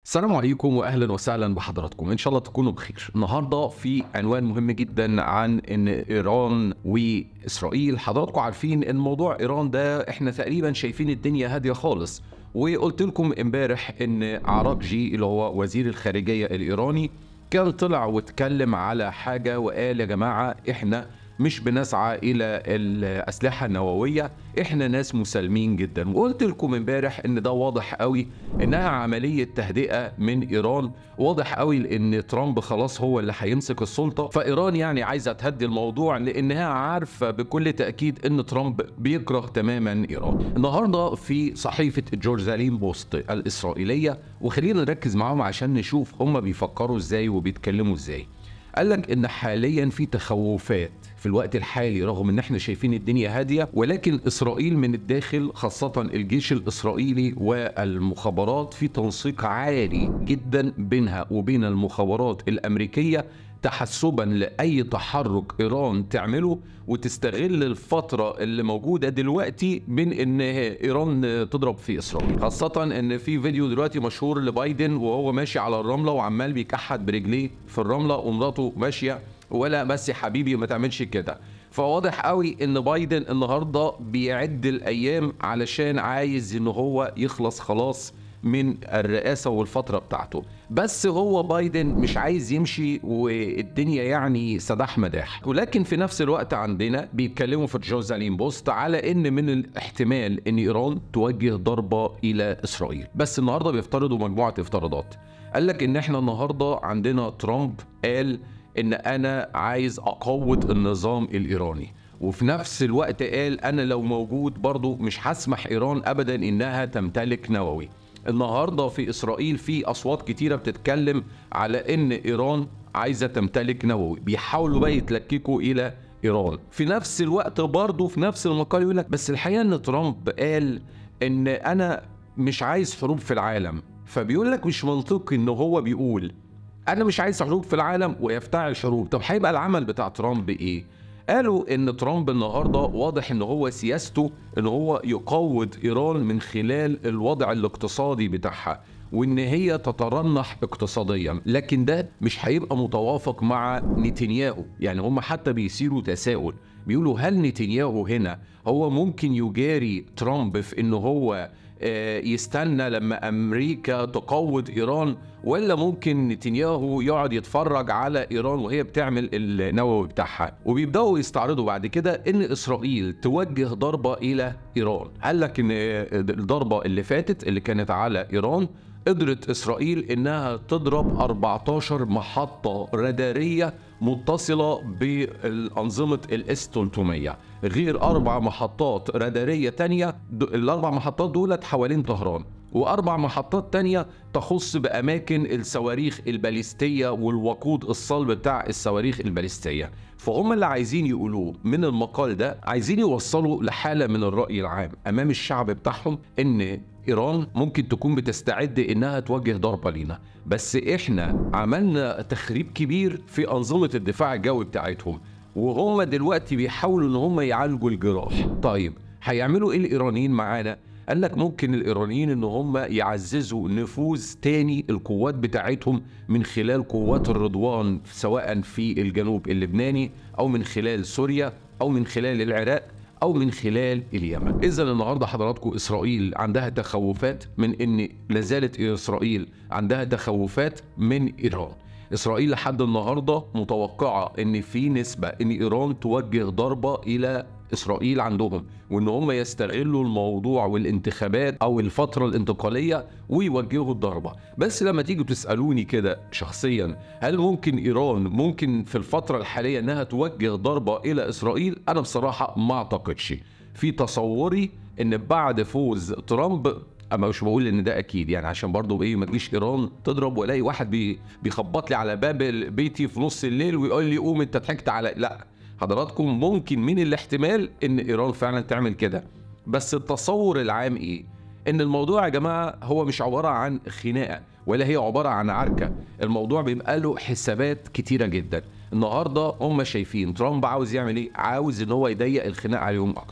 السلام عليكم واهلا وسهلا بحضراتكم ان شاء الله تكونوا بخير النهارده في عنوان مهم جدا عن ان ايران واسرائيل حضراتكم عارفين ان موضوع ايران ده احنا تقريبا شايفين الدنيا هاديه خالص وقلت لكم امبارح ان عراقجي اللي هو وزير الخارجيه الايراني كان طلع واتكلم على حاجه وقال يا جماعه احنا مش بنسعى الى الاسلحه النوويه احنا ناس مسالمين جدا وقلت لكم امبارح ان ده واضح قوي انها عمليه تهدئه من ايران واضح قوي لان ترامب خلاص هو اللي هيمسك السلطه فايران يعني عايزه تهدي الموضوع لانها عارفه بكل تاكيد ان ترامب بيكره تماما ايران النهارده في صحيفه جورزالين بوست الاسرائيليه وخلينا نركز معاهم عشان نشوف هم بيفكروا ازاي وبيتكلموا ازاي قال لك ان حاليا في تخوفات في الوقت الحالي رغم ان احنا شايفين الدنيا هاديه ولكن اسرائيل من الداخل خاصه الجيش الاسرائيلي والمخابرات في تنسيق عالي جدا بينها وبين المخابرات الامريكيه تحسبا لاي تحرك ايران تعمله وتستغل الفتره اللي موجوده دلوقتي من ان ايران تضرب في اسرائيل خاصه ان في فيديو دلوقتي مشهور لبايدن وهو ماشي على الرمله وعمال بيكحت برجليه في الرمله ومراته ماشيه ولا بس يا حبيبي ما تعملش كده فواضح قوي ان بايدن النهارده بيعد الايام علشان عايز ان هو يخلص خلاص من الرئاسة والفترة بتاعته بس هو بايدن مش عايز يمشي والدنيا يعني سداح مداح ولكن في نفس الوقت عندنا بيتكلموا في جوزالين بوست على ان من الاحتمال ان ايران توجه ضربة الى اسرائيل بس النهاردة بيفترضوا مجموعة افتراضات قال لك ان احنا النهاردة عندنا ترامب قال ان انا عايز اقوض النظام الايراني وفي نفس الوقت قال انا لو موجود برضو مش هسمح ايران ابدا انها تمتلك نووي النهارده في اسرائيل في اصوات كتيره بتتكلم على ان ايران عايزه تمتلك نووي بيحاولوا بقى يتلككوا الى ايران في نفس الوقت برضه في نفس المقال يقول لك بس الحقيقه ان ترامب قال ان انا مش عايز حروب في العالم فبيقول لك مش منطقي ان هو بيقول انا مش عايز حروب في العالم ويفتعل حروب طب هيبقى العمل بتاع ترامب ايه قالوا ان ترامب النهارده واضح ان هو سياسته ان هو يقوض ايران من خلال الوضع الاقتصادي بتاعها وان هي تترنح اقتصاديا لكن ده مش هيبقى متوافق مع نتنياهو يعني هم حتى بيثيروا تساؤل بيقولوا هل نتنياهو هنا هو ممكن يجاري ترامب في ان هو يستنى لما امريكا تقوض ايران ولا ممكن نتنياهو يقعد يتفرج على ايران وهي بتعمل النووي بتاعها وبيبداوا يستعرضوا بعد كده ان اسرائيل توجه ضربه الى ايران قال لك ان الضربه اللي فاتت اللي كانت على ايران قدرت اسرائيل انها تضرب 14 محطه راداريه متصله بالانظمه الاس 300 غير اربع محطات راداريه تانية الاربع محطات دولت حوالين طهران واربع محطات تانية تخص باماكن الصواريخ الباليستيه والوقود الصلب بتاع الصواريخ الباليستيه فهم اللي عايزين يقولوه من المقال ده عايزين يوصلوا لحاله من الراي العام امام الشعب بتاعهم ان ايران ممكن تكون بتستعد انها توجه ضربه لينا بس احنا عملنا تخريب كبير في انظمه الدفاع الجوي بتاعتهم وهم دلوقتي بيحاولوا ان هم يعالجوا الجراح طيب هيعملوا ايه الايرانيين معانا قال لك ممكن الايرانيين ان هم يعززوا نفوذ تاني القوات بتاعتهم من خلال قوات الرضوان سواء في الجنوب اللبناني او من خلال سوريا او من خلال العراق او من خلال اليمن اذا النهارده حضراتكم اسرائيل عندها تخوفات من ان لازالت اسرائيل عندها تخوفات من ايران اسرائيل لحد النهارده متوقعه ان في نسبه ان ايران توجه ضربه الى اسرائيل عندهم وان هم يستغلوا الموضوع والانتخابات او الفتره الانتقاليه ويوجهوا الضربه بس لما تيجوا تسالوني كده شخصيا هل ممكن ايران ممكن في الفتره الحاليه انها توجه ضربه الى اسرائيل انا بصراحه ما اعتقدش في تصوري ان بعد فوز ترامب اما مش بقول ان ده اكيد يعني عشان برضه ايه ما تجيش ايران تضرب والاقي واحد بي بيخبط لي على باب بيتي في نص الليل ويقول لي قوم انت ضحكت على لا حضراتكم ممكن من الاحتمال ان ايران فعلا تعمل كده بس التصور العام ايه ان الموضوع يا جماعه هو مش عباره عن خناقه ولا هي عباره عن عركه الموضوع بيبقى له حسابات كتيره جدا النهارده هم شايفين ترامب عاوز يعمل ايه عاوز ان هو يضيق الخناق عليهم اكتر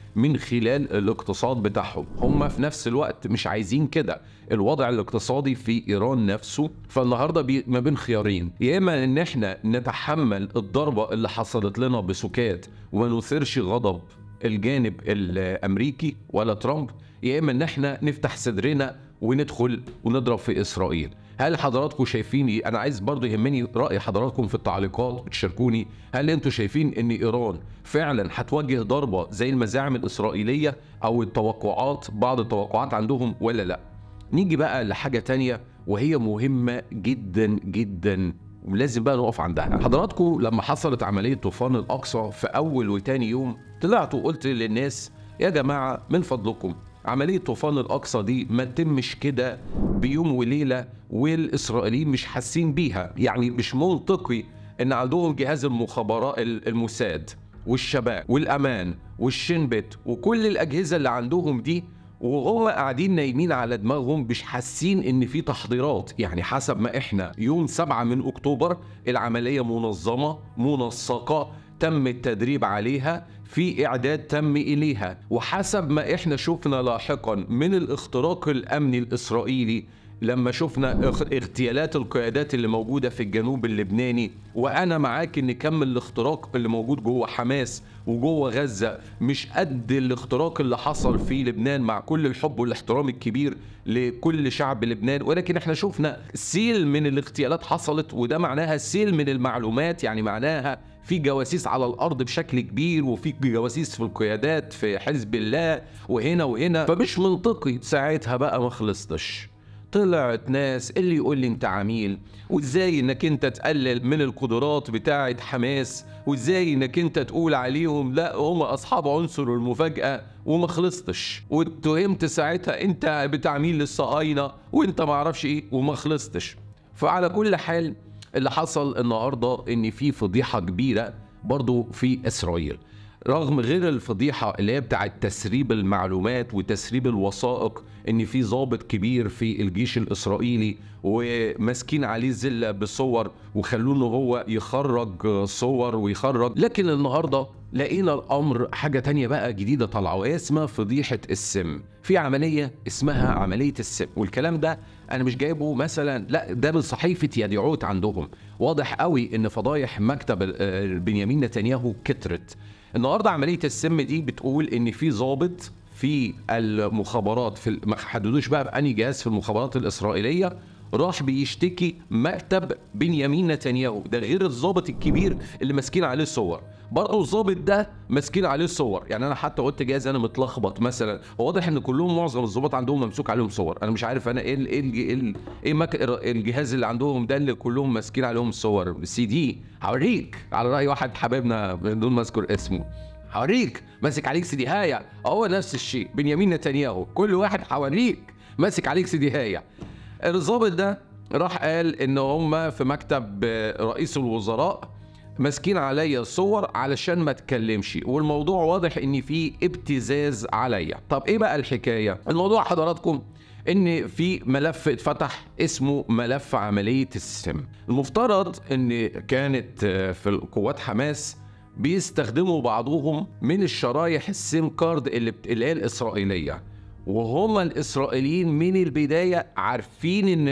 من خلال الاقتصاد بتاعهم هم في نفس الوقت مش عايزين كده الوضع الاقتصادي في ايران نفسه فالنهارده بي ما بين خيارين يا اما ان احنا نتحمل الضربه اللي حصلت لنا بسكات وما نثيرش غضب الجانب الامريكي ولا ترامب يا اما ان احنا نفتح صدرنا وندخل ونضرب في اسرائيل هل حضراتكم شايفين إيه؟ انا عايز برضه يهمني راي حضراتكم في التعليقات وتشاركوني هل انتم شايفين ان ايران فعلا هتواجه ضربه زي المزاعم الاسرائيليه او التوقعات بعض التوقعات عندهم ولا لا نيجي بقى لحاجه تانية وهي مهمه جدا جدا ولازم بقى نقف عندها حضراتكم لما حصلت عمليه طوفان الاقصى في اول وتاني يوم طلعت وقلت للناس يا جماعه من فضلكم عملية طوفان الأقصى دي ما تمش كده بيوم وليلة والإسرائيليين مش حاسين بيها يعني مش منطقي إن عندهم جهاز المخابرات الموساد والشباب والأمان والشنبت وكل الأجهزة اللي عندهم دي وهم قاعدين نايمين على دماغهم مش حاسين ان في تحضيرات يعني حسب ما احنا يوم 7 من اكتوبر العمليه منظمه منسقه تم التدريب عليها في اعداد تم اليها وحسب ما احنا شفنا لاحقا من الاختراق الامني الاسرائيلي لما شفنا اغتيالات القيادات اللي موجوده في الجنوب اللبناني وانا معاك ان كم الاختراق اللي موجود جوه حماس وجوه غزه مش قد الاختراق اللي حصل في لبنان مع كل الحب والاحترام الكبير لكل شعب لبنان ولكن احنا شفنا سيل من الاغتيالات حصلت وده معناها سيل من المعلومات يعني معناها في جواسيس على الارض بشكل كبير وفي جواسيس في القيادات في حزب الله وهنا وهنا فمش منطقي ساعتها بقى ما خلصتش طلعت ناس اللي يقول لي انت عميل وازاي انك انت تقلل من القدرات بتاعه حماس وازاي انك انت تقول عليهم لا هم اصحاب عنصر المفاجاه وما خلصتش واتهمت ساعتها انت بتعميل للصهاينه وانت ما اعرفش ايه وما خلصتش فعلى كل حال اللي حصل النهارده ان في فضيحه كبيره برضو في اسرائيل رغم غير الفضيحه اللي هي بتاعت تسريب المعلومات وتسريب الوثائق ان في ضابط كبير في الجيش الاسرائيلي وماسكين عليه زله بصور وخلوه ان هو يخرج صور ويخرج لكن النهارده لقينا الامر حاجه تانية بقى جديده طالعه وهي اسمها فضيحه السم في عمليه اسمها عمليه السم والكلام ده انا مش جايبه مثلا لا ده من صحيفه يديعوت عندهم واضح قوي ان فضايح مكتب بنيامين نتنياهو كترت النهارده عمليه السم دي بتقول ان في ضابط في المخابرات في ما حددوش بقى بأني جهاز في المخابرات الاسرائيليه راح بيشتكي مكتب بنيامين نتنياهو ده غير الضابط الكبير اللي ماسكين عليه الصور برضه الضابط ده ماسكين عليه الصور يعني انا حتى قلت جهاز انا متلخبط مثلا هو واضح ان كلهم معظم الضباط عندهم ممسوك عليهم صور انا مش عارف انا ايه ال ايه ال ايه, ال إيه مك... الجهاز اللي عندهم ده اللي كلهم ماسكين عليهم الصور السي دي هوريك على راي واحد حبايبنا بدون ما اذكر اسمه هوريك ماسك عليك سي دي هايا هو نفس الشيء بنيامين نتنياهو كل واحد هوريك ماسك عليك سي دي هايا الضابط ده راح قال ان هم في مكتب رئيس الوزراء ماسكين عليا الصور علشان ما اتكلمش والموضوع واضح ان في ابتزاز عليا طب ايه بقى الحكايه الموضوع حضراتكم ان في ملف اتفتح اسمه ملف عمليه السم المفترض ان كانت في القوات حماس بيستخدموا بعضهم من الشرايح السيم كارد اللي اللي هي الاسرائيليه وهم الاسرائيليين من البدايه عارفين ان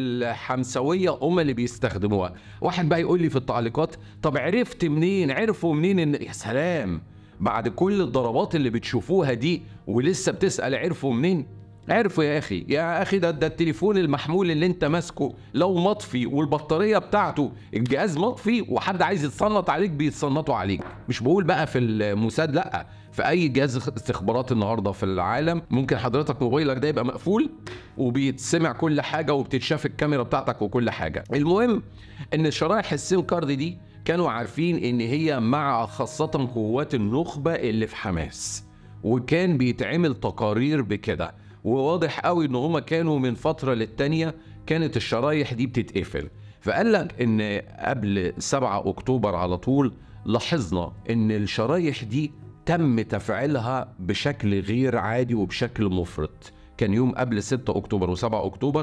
الحمسويه هم اللي بيستخدموها واحد بقى يقول لي في التعليقات طب عرفت منين عرفوا منين ان يا سلام بعد كل الضربات اللي بتشوفوها دي ولسه بتسال عرفوا منين عرفوا يا اخي يا اخي ده ده التليفون المحمول اللي انت ماسكه لو مطفي والبطاريه بتاعته الجهاز مطفي وحد عايز يتصنط عليك بيتصنطوا عليك مش بقول بقى في الموساد لا في اي جهاز استخبارات النهارده في العالم ممكن حضرتك موبايلك ده يبقى مقفول وبيتسمع كل حاجه وبتتشاف الكاميرا بتاعتك وكل حاجه المهم ان شرايح السيم كارد دي كانوا عارفين ان هي مع خاصه قوات النخبه اللي في حماس وكان بيتعمل تقارير بكده وواضح قوي ان هما كانوا من فتره للتانيه كانت الشرايح دي بتتقفل فقال لك ان قبل 7 اكتوبر على طول لاحظنا ان الشرايح دي تم تفعيلها بشكل غير عادي وبشكل مفرط كان يوم قبل 6 اكتوبر و7 اكتوبر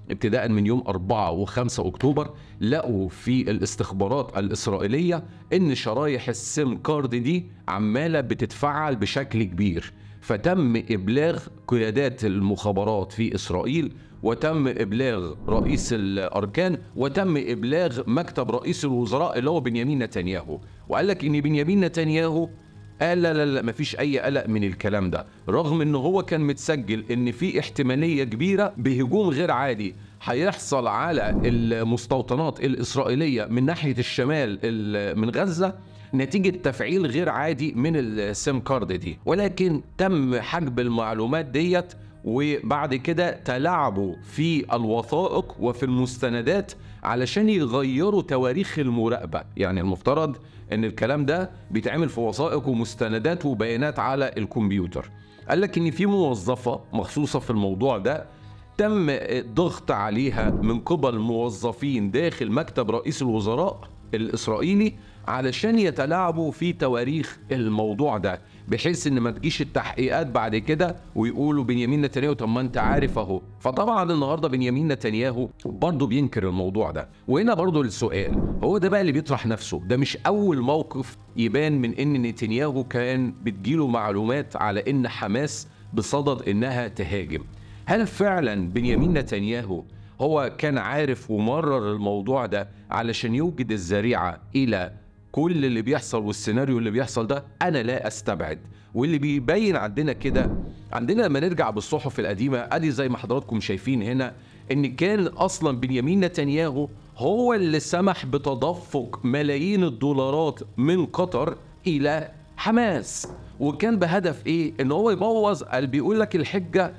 ابتداء من يوم 4 و5 اكتوبر لقوا في الاستخبارات الاسرائيليه ان شرايح السيم كارد دي عماله بتتفعل بشكل كبير فتم ابلاغ قيادات المخابرات في اسرائيل وتم ابلاغ رئيس الاركان وتم ابلاغ مكتب رئيس الوزراء اللي هو بنيامين نتنياهو وقال لك ان بنيامين نتنياهو قال لا لا لا مفيش اي قلق من الكلام ده رغم ان هو كان متسجل ان في احتماليه كبيره بهجوم غير عادي هيحصل على المستوطنات الاسرائيليه من ناحيه الشمال من غزه نتيجة تفعيل غير عادي من السيم كارد دي ولكن تم حجب المعلومات ديت وبعد كده تلاعبوا في الوثائق وفي المستندات علشان يغيروا تواريخ المراقبة يعني المفترض ان الكلام ده بيتعمل في وثائق ومستندات وبيانات على الكمبيوتر قال لك ان في موظفة مخصوصة في الموضوع ده تم ضغط عليها من قبل موظفين داخل مكتب رئيس الوزراء الاسرائيلي علشان يتلاعبوا في تواريخ الموضوع ده بحيث ان ما تجيش التحقيقات بعد كده ويقولوا بنيامين نتنياهو طب ما انت عارف اهو فطبعا النهارده بنيامين نتنياهو برضه بينكر الموضوع ده وهنا برضه السؤال هو ده بقى اللي بيطرح نفسه ده مش اول موقف يبان من ان نتنياهو كان بتجيله معلومات على ان حماس بصدد انها تهاجم هل فعلا بنيامين نتنياهو هو كان عارف ومرر الموضوع ده علشان يوجد الذريعه الى كل اللي بيحصل والسيناريو اللي بيحصل ده انا لا استبعد واللي بيبين عندنا كده عندنا لما نرجع بالصحف القديمه ادي زي ما حضراتكم شايفين هنا ان كان اصلا بنيامين نتنياهو هو اللي سمح بتدفق ملايين الدولارات من قطر الى حماس وكان بهدف ايه ان هو يبوظ اللي بيقول لك الحجه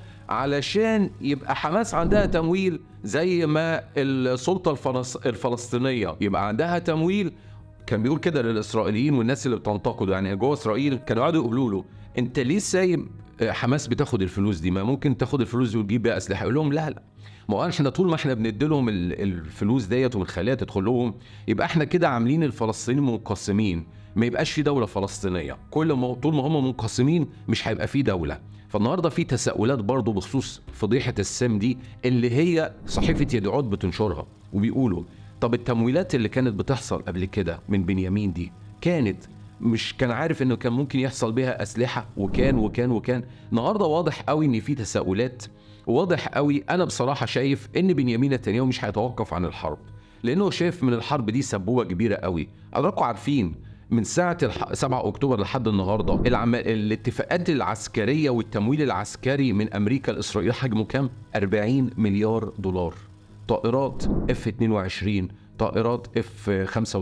علشان يبقى حماس عندها تمويل زي ما السلطه الفلسطينيه يبقى عندها تمويل كان بيقول كده للاسرائيليين والناس اللي بتنتقده يعني جوه اسرائيل كانوا قعدوا يقولوا له انت ليه سايب حماس بتاخد الفلوس دي ما ممكن تاخد الفلوس دي وتجيب بيها اسلحه يقول لهم لا لا ما هو احنا طول ما احنا بندي لهم الفلوس ديت وبنخليها تدخل لهم يبقى احنا كده عاملين الفلسطينيين منقسمين ما يبقاش في دوله فلسطينيه كل ما طول ما هم منقسمين مش هيبقى في دوله فالنهارده في تساؤلات برضه بخصوص فضيحه السم دي اللي هي صحيفه يدعوت بتنشرها وبيقولوا طب التمويلات اللي كانت بتحصل قبل كده من بنيامين دي كانت مش كان عارف انه كان ممكن يحصل بيها اسلحه وكان وكان وكان النهارده واضح قوي ان في تساؤلات واضح قوي انا بصراحه شايف ان بنيامين نتنياهو مش هيتوقف عن الحرب لانه شايف من الحرب دي سبوبه كبيره قوي حضراتكم عارفين من ساعة 7 أكتوبر لحد النهاردة العم... الاتفاقات العسكرية والتمويل العسكري من أمريكا لإسرائيل حجمه كام؟ 40 مليار دولار طائرات اف 22 طائرات اف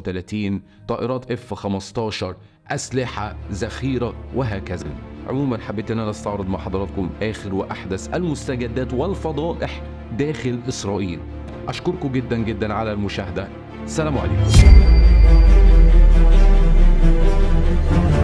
35 طائرات اف 15 اسلحه ذخيره وهكذا عموما حبيت ان انا استعرض مع حضراتكم اخر واحدث المستجدات والفضائح داخل اسرائيل اشكركم جدا جدا على المشاهده السلام عليكم